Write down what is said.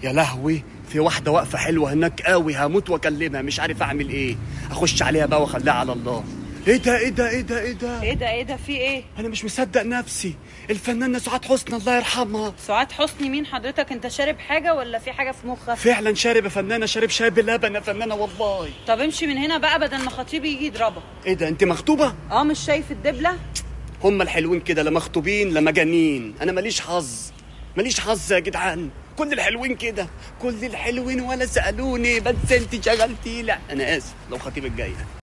يا لهوي في واحدة واقفة حلوة هناك قوي هموت واكلمها مش عارف اعمل ايه اخش عليها بقى واخليها على الله ايه ده ايه ده ايه ده ايه ده ايه ده ايه ده في ايه انا مش مصدق نفسي الفنانة سعاد حسني الله يرحمها سعاد حسني مين حضرتك انت شارب حاجه ولا في حاجه في مخك فعلا شارب يا فنانة شارب شاي بلبن يا فنانة والله طب امشي من هنا بقى بدل ما خطيبي يجي يضربك ايه ده انت مخطوبة اه مش شايف الدبله هم الحلوين كده لا مخطوبين لا مجانين انا ماليش حظ ماليش حظ يا جدعان كل الحلوين كده كل الحلوين ولا سالوني بس انت شغلتي لا انا اسف لو خطيبك جايه